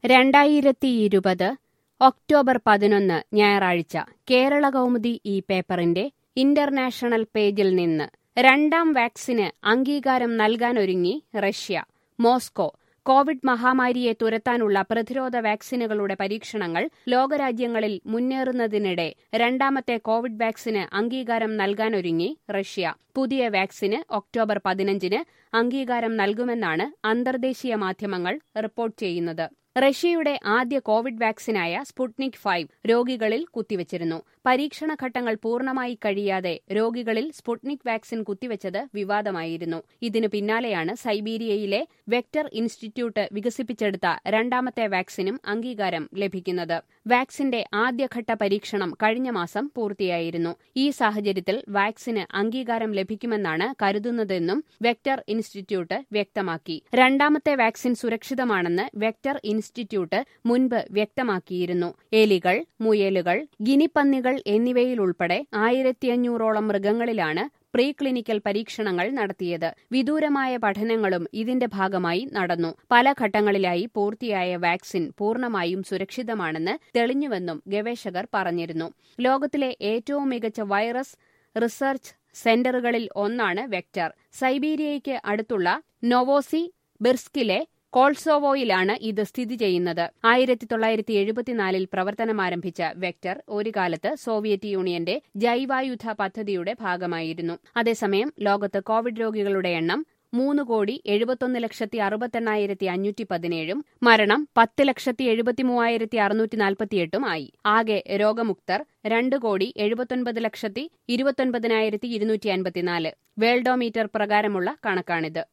രണ്ടായിരത്തിയിരുപത് ഒക്ടോബർ പതിനൊന്ന് ഞായറാഴ്ച കേരള കൗമുദി ഈ പേപ്പറിന്റെ ഇന്റർനാഷണൽ പേജിൽ നിന്ന് രണ്ടാം വാക്സിന് അംഗീകാരം നൽകാനൊരുങ്ങി റഷ്യ മോസ്കോ കോവിഡ് മഹാമാരിയെ തുരത്താനുള്ള പ്രതിരോധ വാക്സിനുകളുടെ പരീക്ഷണങ്ങൾ ലോകരാജ്യങ്ങളിൽ മുന്നേറുന്നതിനിടെ രണ്ടാമത്തെ കോവിഡ് വാക്സിന് അംഗീകാരം നൽകാനൊരുങ്ങി റഷ്യ പുതിയ വാക്സിന് ഒക്ടോബർ പതിനഞ്ചിന് അംഗീകാരം നൽകുമെന്നാണ് അന്തർദേശീയ മാധ്യമങ്ങൾ റിപ്പോർട്ട് ചെയ്യുന്നത് റഷ്യയുടെ ആദ്യ കോവിഡ് വാക്സിനായ സ്പുട്നിക് ഫൈവ് രോഗികളിൽ കുത്തിവച്ചിരുന്നു പരീക്ഷണഘട്ടങ്ങൾ പൂർണ്ണമായി കഴിയാതെ രോഗികളിൽ സ്പുട്നിക് വാക്സിൻ കുത്തിവച്ചത് വിവാദമായിരുന്നു ഇതിനു പിന്നാലെയാണ് സൈബീരിയയിലെ വെക്ടർ ഇൻസ്റ്റിറ്റ്യൂട്ട് വികസിപ്പിച്ചെടുത്ത രണ്ടാമത്തെ വാക്സിനും അംഗീകാരം ലഭിക്കുന്നത് വാക്സിന്റെ ആദ്യഘട്ട പരീക്ഷണം കഴിഞ്ഞ മാസം പൂർത്തിയായിരുന്നു ഈ സാഹചര്യത്തിൽ വാക്സിന് അംഗീകാരം ലഭിക്കുമെന്നാണ് കരുതുന്നതെന്നും വെക്ടർ ഇൻസ്റ്റിറ്റ്യൂട്ട് വ്യക്തമാക്കി രണ്ടാമത്തെ വാക്സിൻ സുരക്ഷിതമാണെന്ന് വെക്ടർ ഇൻസ്റ്റിറ്റ്യൂട്ട് മുൻപ് വ്യക്തമാക്കിയിരുന്നു എലികൾ മുയലുകൾ ഗിനിപ്പന്നികൾ എന്നിവയിലുൾപ്പെടെ ആയിരത്തിയഞ്ഞൂറോളം മൃഗങ്ങളിലാണ് പ്രീ ക്ലിനിക്കൽ പരീക്ഷണങ്ങൾ നടത്തിയത് വിദൂരമായ പഠനങ്ങളും ഇതിന്റെ ഭാഗമായി നടന്നു പല ഘട്ടങ്ങളിലായി പൂർത്തിയായ വാക്സിൻ പൂർണ്ണമായും സുരക്ഷിതമാണെന്ന് തെളിഞ്ഞുവെന്നും ഗവേഷകർ പറഞ്ഞിരുന്നു ലോകത്തിലെ ഏറ്റവും മികച്ച വൈറസ് റിസർച്ച് സെന്ററുകളിൽ ഒന്നാണ് വെക്ടർ സൈബീരിയയ്ക്ക് അടുത്തുള്ള നൊവോസി ബിർസ്കിലെ കോൾസോവോയിലാണ് ഇത് സ്ഥിതി ചെയ്യുന്നത് ആയിരത്തി തൊള്ളായിരത്തി എഴുപത്തിനാലിൽ പ്രവർത്തനമാരംഭിച്ച വെക്ടർ ഒരു കാലത്ത് സോവിയറ്റ് യൂണിയന്റെ ജൈവായുധ പദ്ധതിയുടെ ഭാഗമായിരുന്നു അതേസമയം ലോകത്ത് കോവിഡ് രോഗികളുടെ എണ്ണം മൂന്ന് കോടി എഴുപത്തൊന്ന് ലക്ഷത്തി അറുപത്തെണ്ണായിരത്തി അഞ്ഞൂറ്റി പതിനേഴും മരണം പത്ത് ലക്ഷത്തി എഴുപത്തി മൂവായിരത്തി അറുന്നൂറ്റി നാൽപ്പത്തിയെട്ടും ആയി ആകെ രോഗമുക്തർ രണ്ട് കോടി എഴുപത്തൊൻപത് ലക്ഷത്തി ഇരുപത്തൊൻപതിനായിരത്തി ഇരുന്നൂറ്റി അൻപത്തിനാല് വേൾഡോമീറ്റർ പ്രകാരമുള്ള കണക്കാണിത്